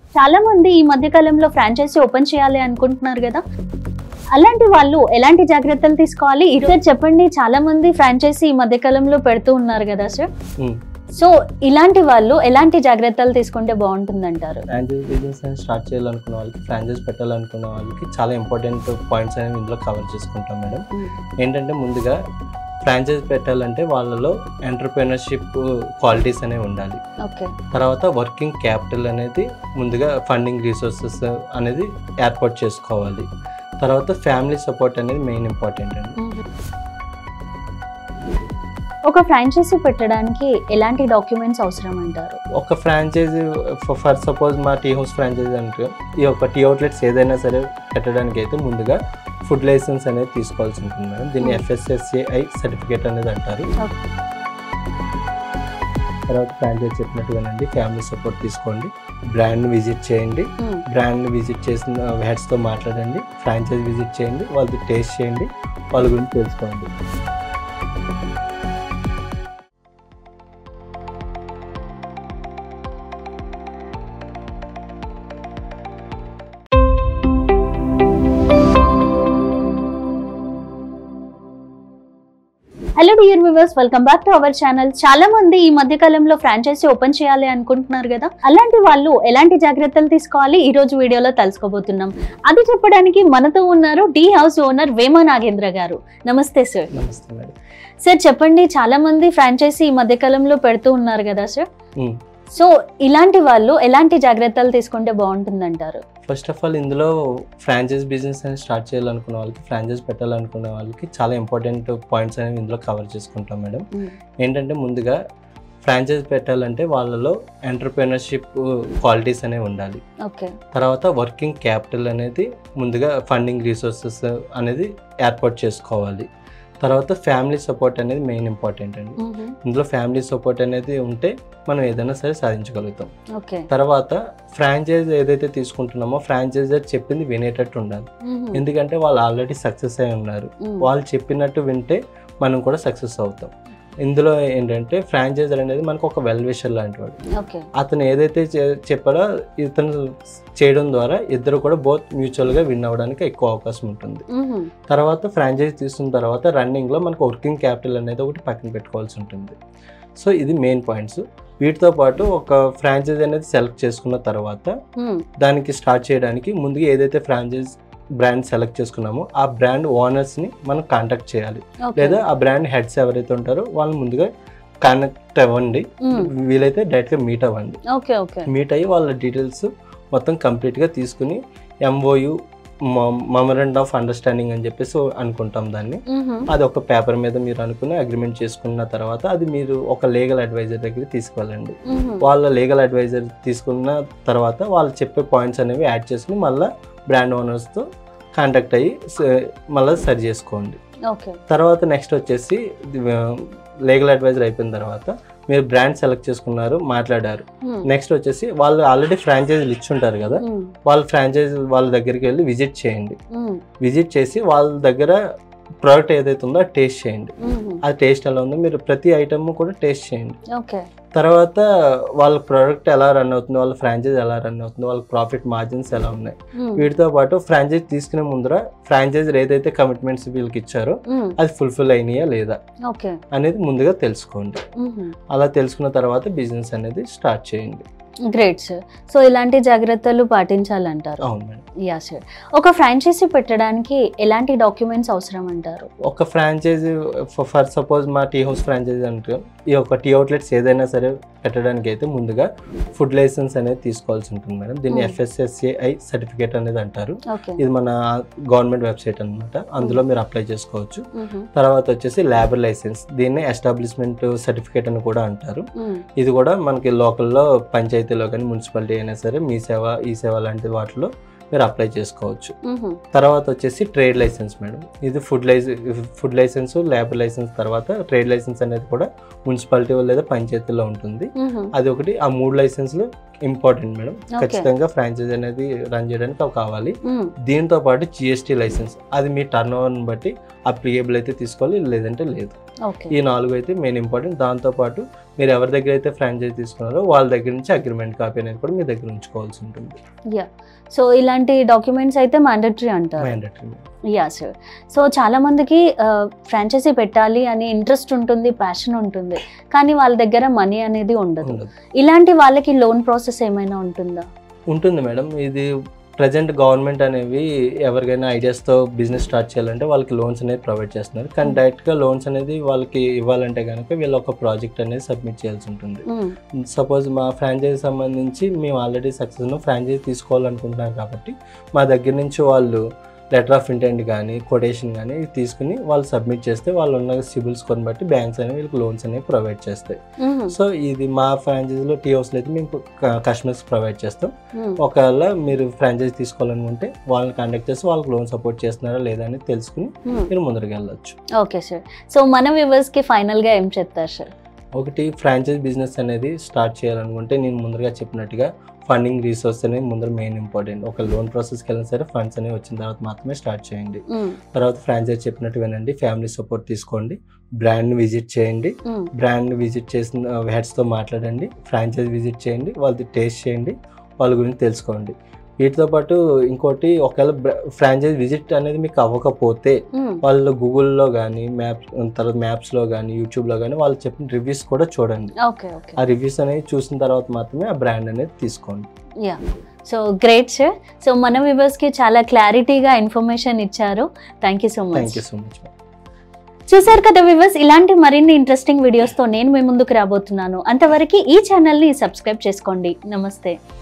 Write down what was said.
చాలా మంది ఈ మధ్య కాలంలో ఫ్రాంచైజీ ఓపెన్ చేయాలి అనుకుంటున్నారు కదా అలాంటి వాళ్ళు ఎలాంటి జాగ్రత్తలు తీసుకోవాలి సార్ చెప్పండి చాలా మంది ఫ్రాంచైజీ ఈ మధ్య కాలంలో పెడుతూ ఉన్నారు కదా సార్ ఉమ్. సో ఇలాంటి వాళ్ళు ఎలాంటి జాగ్రత్తలు తీసుకుంటే బాగుంటుందంటారు ఫ్రాంచైజ్ బిజినెస్ అని స్టార్ట్ చేయాలనుకున్న వాళ్ళకి ఫ్రాంచైజ్ పెట్టాలనుకున్న వాళ్ళకి చాలా ఇంపార్టెంట్ పాయింట్స్ అనేవి ఇందులో కవర్ చేసుకుంటాం మేడం ఏంటంటే ముందుగా ఫ్రాంచైజ్ పెట్టాలంటే వాళ్ళలో ఎంటర్ప్రినర్షిప్ క్వాలిటీస్ అనేవి ఉండాలి ఓకే తర్వాత వర్కింగ్ క్యాపిటల్ అనేది ముందుగా ఫండింగ్ రిసోర్సెస్ అనేది ఏర్పాటు చేసుకోవాలి తర్వాత ఫ్యామిలీ సపోర్ట్ అనేది మెయిన్ ఇంపార్టెంట్ అండి ఒక ఫ్రాంచైజీ పెట్టడానికి ఎలాంటి డాక్యుమెంట్స్ అవసరం అంటారు ఒక ఫ్రాంచైజీ ఫర్ సపోజ్ మా టీ హౌస్ ఫ్రాంచైజీ అంటే ఈ యొక్క టీ అవుట్లెట్స్ ఏదైనా సరే పెట్టడానికి అయితే ముందుగా ఫుడ్ లైసెన్స్ అనేది తీసుకోవాల్సి ఉంటుంది మేడం దీన్ని Hmm. ఎఫ్ఎస్ఎస్ఏఐ సర్టిఫికేట్ అనేది అంటారు Okay. తర్వాత ఫ్రాంచైజ్ చెప్పినట్టుగానండి ఫ్యామిలీ సపోర్ట్ తీసుకోండి బ్రాండ్ విజిట్ చేయండి బ్రాండ్ విజిట్ చేసిన హెడ్స్తో మాట్లాడండి ఫ్రాంచైజ్ విజిట్ చేయండి వాళ్ళది టేస్ట్ చేయండి వాళ్ళ గురించి తెలుసుకోండి hello dear viewers welcome back to our channel చాలా మంది ఈ మధ్య కాలంలో ఫ్రాంచైజీ ఓపెన్ చేయాలి అనుకుంటున్నారు కదా అలాంటి వాళ్ళు ఎలాంటి జాగ్రత్తలు తీసుకోవాలి ఈ రోజు వీడియోలో తెలుసుకోబోతున్నాం అది చెప్పడానికి మనతో ఉన్నారు the house owner Vema Nagendra garu నమస్తే సార్ నమస్తే మేడం సార్ చెప్పండి చాలా మంది ఫ్రాంచైజీ ఈ మధ్య కాలంలో పెడుతూ ఉన్నారు కదా సార్ Hmm. సో ఇలాంటి వాళ్ళు ఎలాంటి జాగ్రత్తలు తీసుకుంటే బాగుంటుందంటారు ఫస్ట్ ఆఫ్ ఆల్ ఇందులో ఫ్రాంచైజ్ బిజినెస్ అని స్టార్ట్ చేయాలనుకున్న వాళ్ళకి ఫ్రాంచైజ్ పెట్టాలనుకున్న వాళ్ళకి చాలా ఇంపార్టెంట్ పాయింట్స్ అనేవి ఇందులో కవర్ చేసుకుంటాం మేడం ఏంటంటే ముందుగా ఫ్రాంచైజ్ పెట్టాలంటే వాళ్ళలో ఎంటర్ప్రినర్షిప్ క్వాలిటీస్ అనేవి ఉండాలి ఓకే తర్వాత వర్కింగ్ క్యాపిటల్ అనేది ముందుగా ఫండింగ్ రిసోర్సెస్ అనేది ఏర్పాటు చేసుకోవాలి తర్వాత ఫ్యామిలీ సపోర్ట్ అనేది మెయిన్ ఇంపార్టెంట్ అండి ఇందులో ఫ్యామిలీ సపోర్ట్ అనేది ఉంటే మనం ఏదైనా సరే సాధించగలుగుతాం ఓకే తర్వాత ఫ్రాంచైజ్ ఏదైతే తీసుకుంటున్నామో ఫ్రాంచైజర్ చెప్పింది వినేటట్టు ఉండాలి ఎందుకంటే వాళ్ళు ఆల్రెడీ సక్సెస్ అయి ఉన్నారు వాళ్ళు చెప్పినట్టు వింటే మనం కూడా సక్సెస్ అవుతాం ఇందులో ఏంటంటే ఫ్రాంచైజర్ అనేది మనకు ఒక వెల్ విషర్ లాంటి వాడు ఓకే అతను ఏదైతే చే- చెప్పాడో ఇతను చేయడం ద్వారా ఇద్దరు కూడా బోత్ మ్యూచువల్గా విన్ అవ్వడానికి ఎక్కువ అవకాశం ఉంటుంది తర్వాత ఫ్రాంచైజ్ తీసుకున్న తర్వాత రన్నింగ్లో మనకు వర్కింగ్ క్యాపిటల్ అనేది ఒకటి పక్కన పెట్టుకోవాల్సి ఉంటుంది సో ఇది మెయిన్ పాయింట్స్ వీటితో పాటు ఒక ఫ్రాంచైజ్ అనేది సెలెక్ట్ చేసుకున్న తర్వాత దానికి స్టార్ట్ చేయడానికి ముందుగా ఏదైతే ఫ్రాంచైజ్ బ్రాండ్ సెలెక్ట్ చేసుకున్నామో ఆ బ్రాండ్ ఓనర్స్ని మనం కాంటాక్ట్ చేయాలి లేదా ఆ బ్రాండ్ హెడ్స్ ఎవరైతే ఉంటారో వాళ్ళు ముందుగా కనెక్ట్ అవ్వండి వీలైతే డైరెక్ట్గా మీట్ అవ్వండి ఓకే ఓకే మీట్ అయ్యి వాళ్ళ డీటెయిల్స్ మొత్తం కంప్లీట్గా తీసుకుని ఎంఓయు మమరెండ్ ఆఫ్ అండర్స్టాండింగ్ అని చెప్పేసి అనుకుంటాం దాన్ని అది ఒక పేపర్ మీద మీరు అనుకుని అగ్రిమెంట్ చేసుకున్న తర్వాత అది మీరు ఒక లీగల్ అడ్వైజర్ దగ్గర తీసుకువెళ్ళండి వాళ్ళ లీగల్ అడ్వైజర్ తీసుకున్న తర్వాత వాళ్ళు చెప్పే పాయింట్స్ అనేవి యాడ్ చేసుకుని మళ్ళీ బ్రాండ్ ఓనర్స్తో కాంటాక్ట్ అయ్యి స- మళ్ళీ సరి చేసుకోండి ఓకే తర్వాత నెక్స్ట్ వచ్చేసి లీగల్ అడ్వైజర్ అయిపోయిన తర్వాత మీరు బ్రాండ్ సెలెక్ట్ చేసుకున్నారు మాట్లాడారు నెక్స్ట్ వచ్చేసి వాళ్ళు ఆల్రెడీ ఫ్రాంచైజీలు ఇచ్చుంటారు కదా వాళ్ళ ఫ్రాంచైజ్ వాళ్ళ దగ్గరికి వెళ్ళి విజిట్ చేయండి విజిట్ చేసి వాళ్ళ దగ్గర ప్రోడక్ట్ ఏదైతే ఉందో అది టేస్ట్ చేయండి ఆ టేస్ట్ ఎలా ఉందో మీరు ప్రతి ఐటమ్ కూడా టేస్ట్ చేయండి ఓకే తర్వాత వాళ్ళ ప్రోడక్ట్ ఎలా రన్ అవుతుంది వాళ్ళ ఫ్రాంచైజ్ ఎలా రన్ అవుతుంది వాళ్ళ ప్రాఫిట్ మార్జిన్స్ ఎలా ఉన్నాయి వీటితో పాటు ఫ్రాంచైజ్ తీసుకునే ముందర ఫ్రాంచైజర్ ఏదైతే కమిట్మెంట్స్ వీళ్ళకి ఇచ్చారో అది ఫుల్ఫిల్ అయినాయా లేదా ఓకే అనేది ముందుగా తెలుసుకోండి అలా తెలుసుకున్న తర్వాత బిజినెస్ అనేది స్టార్ట్ చేయండి గ్రేట్ సార్ సో ఇలాంటి జాగ్రత్తలు పాటించాలంటారు అవును మేడం యా సార్ ఒక ఫ్రాంచైజీ పెట్టడానికి ఎలాంటి డాక్యుమెంట్స్ అవసరం అంటారు ఒక ఫ్రాంచైజీ ఫర్ సపోజ్ మా టీ హౌస్ ఫ్రాంచైజీ అంటే ఈ యొక్క టీ అవుట్లెట్స్ ఏదైనా సరే పెట్టడానికి అయితే ముందుగా ఫుడ్ లైసెన్స్ అనేది తీసుకోవాల్సి ఉంటుంది మేడం దీన్ని Hmm. ఎఫ్ఎస్ఎస్ఏఐ సర్టిఫికేట్ అనేది అంటారు ఓకే ఇది మన గవర్నమెంట్ వెబ్సైట్ అన్నమాట అందులో మీరు అప్లై చేసుకోవచ్చు తర్వాత వచ్చేసి లేబర్ లైసెన్స్ దీన్ని ఎస్టాబ్లిష్మెంట్ సర్టిఫికేట్ అని కూడా అంటారు ఇది కూడా మనకి లోకల్లో పంచాయతీలో కానీ మున్సిపాలిటీ అయినా సరే మీ సేవ ఈ సేవ లాంటి వాటిలో మీరు అప్లై చేసుకోవచ్చు తర్వాత వచ్చేసి ట్రేడ్ లైసెన్స్ మేడం ఇది food license food license labour license తర్వాత ట్రేడ్ లైసెన్స్ అనేది కూడా మున్సిపాలిటీ లేదా పంచాయతీలో ఉంటుంది అది ఒకటి ఆ మూడు లైసెన్స్లు ఇంపార్టెంట్ మేడం Okay. ఖచ్చితంగా ఫ్రాంచైజ్ అనేది రన్ చేయడానికి అవి కావాలి దీంతో పాటు జిఎస్టీ లైసెన్స్ అది మీ టర్న్ ఓవర్ని బట్టి అప్లికేబుల్ అయితే తీసుకోవాలి లేదంటే లేదు ఓకే ఈ నాలుగు అయితే మెయిన్ ఇంపార్టెంట్ దాంతోపాటు మీరు ఎవరి దగ్గర అయితే ఫ్రాంచైజ్ తీసుకున్నారో వాళ్ళ దగ్గర నుంచి అగ్రిమెంట్ కాపీ అనేది కూడా మీ దగ్గర ఉంచుకోవాల్సి ఉంటుంది యా సో ఇలాంటి డాక్యుమెంట్స్ అయితే మ్యాండటరీ అంటారు మ్యాండటరీ యా సార్ సో చాలా మందికి ఫ్రాంచైజీ పెట్టాలి అని ఇంట్రెస్ట్ ఉంటుంది ప్యాషన్ ఉంటుంది కానీ వాళ్ళ దగ్గర మనీ అనేది ఉండదు ఉండదు ఇలాంటి వాళ్ళకి లోన్ ప్రాసెస్ ఏమైనా ఉంటుందా ఉంటుంది మేడం ఇది ప్రజెంట్ గవర్నమెంట్ అనేవి ఎవరికైనా ఐడియాస్తో బిజినెస్ స్టార్ట్ చేయాలంటే వాళ్ళకి లోన్స్ అనేది ప్రొవైడ్ చేస్తున్నారు కానీ డైరెక్ట్గా లోన్స్ అనేది వాళ్ళకి ఇవ్వాలంటే కనుక వీళ్ళు ఒక ప్రాజెక్ట్ అనేది సబ్మిట్ చేయాల్సి ఉంటుంది మ్మ్. సపోజ్ మా ఫ్రాంచైజీ సంబంధించి మేము ఆల్రెడీ సక్సెస్ ఫ్రాంచైజీ తీసుకోవాలనుకుంటున్నారు కాబట్టి మా దగ్గర నుంచి వాళ్ళు లెటర్ ఆఫ్ ఇంటెంట్ కానీ కొటేషన్ కానీ తీసుకుని వాళ్ళు సబ్మిట్ చేస్తే వాళ్ళు ఉన్న సిబిల్ స్కోర్ని బట్టి బ్యాంక్స్ అనేవి వీళ్ళకి లోన్స్ అనేవి ప్రొవైడ్ చేస్తాయి మ్మ్. సో ఇది మా ఫ్రాంచైజీలో టీఓస్లో అయితే మేము కస్టమర్స్ ప్రొవైడ్ చేస్తాం మ్మ్. ఒకవేళ మీరు ఫ్రాంచైజీ తీసుకోవాలనుకుంటే వాళ్ళని కాంటాక్ట్ చేసి వాళ్ళకి లోన్ సపోర్ట్ చేస్తున్నారా లేదా అని తెలుసుకుని మ్మ్. మీరు ముందరికి వెళ్ళొచ్చు ఓకే సార్ సో మన వ్యూవర్స్ కి ఫైనల్ గా ఏం చెప్తారు సార్ ఒకటి ఫ్రాంచైజ్ బిజినెస్ అనేది స్టార్ట్ చేయాలనుకుంటే నేను ముందరగా చెప్పినట్టుగా ఫండింగ్ రీసోర్స్ అనేది ముందర మెయిన్ ఇంపార్టెంట్ ఒక లోన్ ప్రాసెస్కి వెళ్ళినా సరే ఫండ్స్ అనేవి వచ్చిన తర్వాత మాత్రమే స్టార్ట్ చేయండి మ్మ్. తర్వాత ఫ్రాంచైజ్ చెప్పినట్టు వినండి ఫ్యామిలీ సపోర్ట్ తీసుకోండి బ్రాండ్ని విజిట్ చేయండి మ్మ్. బ్రాండ్ విజిట్ చేసిన హెడ్స్తో మాట్లాడండి ఫ్రాంచైజ్ విజిట్ చేయండి వాళ్ళది టేస్ట్ చేయండి వాళ్ళ గురించి తెలుసుకోండి వీటితో పాటు ఇంకోటి ఒకవేళ ఫ్రాంచైజ్ విజిట్ అనేది మీకు అవ్వకపోతే మ్మ్. వాళ్ళు గూగుల్లో కానీ మ్యాప్ తర్వాత మ్యాప్స్లో కానీ యూట్యూబ్లో కానీ వాళ్ళు చెప్పిన రివ్యూస్ కూడా చూడండి ఓకే ఓకే ఆ రివ్యూస్ అనేవి చూసిన తర్వాత మాత్రమే ఆ బ్రాండ్ అనేది తీసుకోండి yeah so great sir so మన వ్యూవర్స్ కి చాలా క్లారిటీగా ఇన్ఫర్మేషన్ ఇచ్చారు thank you so thank much you so much చూసారు కదా వ్యూవర్స్ ఇలాంటి మరిన్ని ఇంట్రెస్టింగ్ వీడియోస్తో నేను మీ ముందుకు రాబోతున్నాను అంతవరకు ఈ ఛానల్ని సబ్స్క్రైబ్ చేసుకోండి నమస్తే